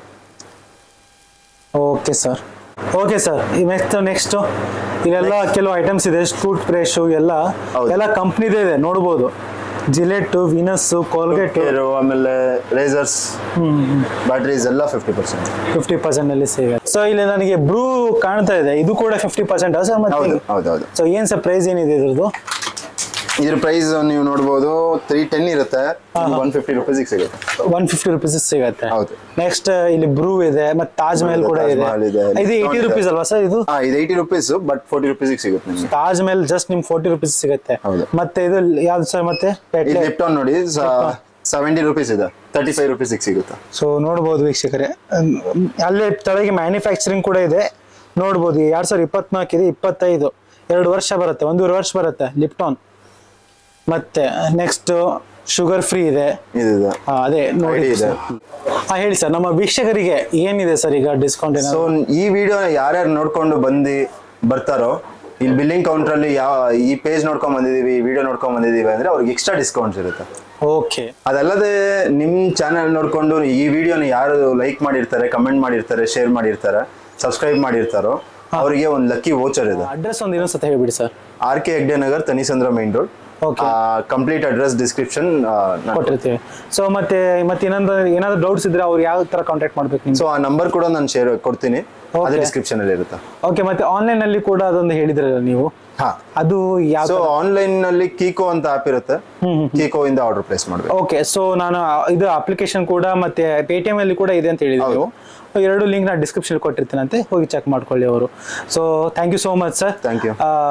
okay sir okay sir next next ಇಲ್ಲೆಲ್ಲ ಕೆಲವು ಐಟಮ್ಸ್ ಇದೆ ಟೂತ್ ಬ್ರಷು ಎಲ್ಲ ಹೌದು. ಎಲ್ಲ ಕಂಪ್ನಿದೇ ಇದೆ ನೋಡ್ಬೋದು ಜಿಲೆಟ್ಟು ವಿನಸ್ಸು ಕೋಲ್ಗೇಟು Hair, ಆಮೇಲೆ ರೇಸರ್ಸ್ ಬ್ಯಾಟ್ರೀಸ್ ಎಲ್ಲ ಫಿಫ್ಟಿ ಪರ್ಸೆಂಟ್ ಫಿಫ್ಟಿ ಪರ್ಸೆಂಟಲ್ಲಿ ಸಿಗುತ್ತೆ ಸೊ ಇಲ್ಲಿ ನನಗೆ ಬ್ರೂ ಕಾಣ್ತಾ ಇದೆ ಇದು ಕೂಡ ಫಿಫ್ಟಿ ಪರ್ಸೆಂಟ್ ಸರ್ ಹೌದು ಮತ್ತೆ ಹೌದು ಹೌದು ಸೊ ಏನು ಸರ್ ಪ್ರೈಸ್ ಏನಿದೆ ಇದ್ರದ್ದು ಇದ್ರ ಪ್ರೈಸ್ ನೀವು ನೋಡ್ಬೋದು ತ್ರೀ ಟೆನ್ ಇರುತ್ತೆ ಹಾ, ಹಾ. ಒನ್ ಫಿಫ್ಟಿ ರುಪೀಸಿಗೆ ಸಿಗುತ್ತೆ ಒನ್ ಫಿಫ್ಟಿ ರುಪೀಸ್ ಸಿಗತ್ತೆ ಹೌದು. ನೆಕ್ಸ್ಟ್ ಇಲ್ಲಿ ಬ್ರೂ ಇದೆ ಮತ್ತೆ ತಾಜ್ ಮಹಲ್ ಕೂಡ ತಾಜ್ ಇದೆ ಮಹಲ್ ಇದೆ, ಇದು ಏಯ್ಟಿ Lipton ಇದೆ. ರುಪೀಸ್ ಅಲ್ವಾ ಸರ್ ಇದು ಹಾ ಇದು ಏಯ್ಟಿ ರುಪೀಸ್ ಬಟ್ ಫೋರ್ಟಿ ರುಪೀಸಿಗೆ ಸಿಗುತ್ತೆ ನಿಮಗೆ ತಾಜ್ ಮಹಲ್ ಜಸ್ಟ್ ನಿಮ್ ಫೋರ್ಟಿ ರುಪೀಸ್ ಸಿಗುತ್ತೆ ಹೌದು. ಮತ್ತೆ ಇದು ಯಾವ್ದು ಸರ್ ಮತ್ತೆ ಇದು ಲಿಪ್ಟಾನ್ ನೋಡಿ ಸೆವೆಂಟಿ ರುಪೀಸ್ ಇದೆ ತರ್ಟಿ ಫೈವ್ ರುಪೀಸಿಗೆ ಸಿಗುತ್ತೆ ಸೊ ನೋಡ್ಬೋದು ವೀಕ್ಷಕರೇ ಅಮ್, ಅಲ್ಲೇ ತಳಗೆ ಮ್ಯಾನುಫ್ಯಾಕ್ಚರಿಂಗ್ ಕೂಡ ಇದೆ ನೋಡ್ಬೋದು ಎರಡ್ ಸಾವಿರದ ಇಪ್ಪತ್ನಾಲ್ಕು ಇದೆ ಇಪ್ಪತ್ತೈದು ಎರಡು ವರ್ಷ ಬರುತ್ತೆ ಒಂದೂವರೆ ವರ್ಷ ಬರುತ್ತೆ ಲಿಪ್ಟಾನ್ ಮತ್ತೆ ನೆಕ್ಸ್ಟ್ ಶುಗರ್ ಫ್ರೀ ಇದೆ ಇದಿದೆ ಹಾ, ಅದೇ ನೋಡಿ ID ಇದೆ. ಹಾ ಹೇಳಿ ಸರ್ ನಮ್ಮ ವೀಕ್ಷಕರಿಗೆ ಏನಿದೆ ಸರ್ ಈಗ ಡಿಸ್ಕೌಂಟ್ ಸೊ ಈ ವಿಡಿಯೋ ಯಾರ್ಯಾರು ನೋಡ್ಕೊಂಡು ಬಂದು ಬರ್ತಾರೋ ಇಲ್ಲಿ ಬಿಲ್ಲಿಂಗ್ ಕೌಂಟರ್ ಅಲ್ಲಿ ಯಾವ ಈ ಪೇಜ್ ನೋಡ್ಕೊಂಡ್ ಬಂದಿದೀವಿ ಈ ವಿಡಿಯೋ ನೋಡ್ಕೊಂಡ್ ಬಂದಿದೀವಿ ಅಂದ್ರೆ ಅವ್ರಿಗೆ ಎಕ್ಸ್ಟ್ರಾ ಡಿಸ್ಕೌಂಟ್ಸ್ ಇರುತ್ತೆ ಓಕೆ ಅದಲ್ಲದೆ ನಿಮ್ ಚಾನೆಲ್ ನೋಡ್ಕೊಂಡು ಈ ವಿಡಿಯೋನ ಯಾರು ಲೈಕ್ ಮಾಡಿರ್ತಾರೆ ಕಮೆಂಟ್ ಮಾಡಿರ್ತಾರೆ ಶೇರ್ ಮಾಡಿರ್ತಾರೆ ಸಬ್ಸ್ಕ್ರೈಬ್ ಮಾಡಿರ್ತಾರೋ ಅವರಿಗೆ ಒಂದು ಲಕ್ಕಿ ವೋಚರ್ ಇದೆ ಅಡ್ರೆಸ್ ಒಂದು ಇನ್ನೊಂದು ಸತಿ ಹೇಳ್ಬಿಡಿ sir R K Hegde Nagar Thanisandra main road Okay. Complete address description ಕೊಟ್ಟಿರ್ತೀವಿ ಸೊ ಮತ್ತೆ ಮತ್ತೆ ಇನ್ನೊಂದು ಏನಾದ್ರು ಡೌಟ್ಸ್ ಇದ್ರೆ ಅವ್ರು ಯಾವ ತರ ಕಾಂಟ್ಯಾಕ್ಟ್ ಮಾಡ್ಬೇಕು ನಿಮ್ಗೆ ಸೊ ಆ ನಂಬರ್ ಕೂಡ ನಾನು ಶೇರ್ ಕೊಡ್ತೀನಿ ಅದು Okay. ಡಿಸ್ಕ್ರಿಪ್ಷನ್ ಅಲ್ಲಿ ಇರುತ್ತೆ ಓಕೆ ಮತ್ತೆ ಆನ್ಲೈನ್ ಅಲ್ಲಿ ಕೂಡ ಅದೊಂದು ಹೇಳಿದ್ರಲ್ಲ ನೀವು ಹಾ ಅದು ಯಾವ ಸೊ ಆನ್ಲೈನ್ ನಲ್ಲಿ ಕೀಕೋ ಅಂತ ಆಪ್ ಇರುತ್ತೆ ಕೀಕೋ ಇಂದ ಆರ್ಡರ್ ಪ್ಲೇಸ್ ಮಾಡ್ಬೇಕು ಓಕೆ ಸೊ ನಾನು ಇದು ಅಪ್ಲಿಕೇಶನ್ ಕೂಡ ಮತ್ತೆ ಪೇಟಿಎಂ ಅಲ್ಲಿ ಕೂಡ ಇದೆ ಅಂತ ಹೇಳಿದ್ರು ನೀವು ಎರಡು ಲಿಂಕ್ ನಾನು ಡಿಸ್ಕ್ರಿಪ್ಷನ್ ಕೊಟ್ಟಿರ್ತೀನಂತೆ ಹೋಗಿ ಚೆಕ್ ಮಾಡ್ಕೊಳ್ಳಿ ಅವರು so thank you so much sir Thank you.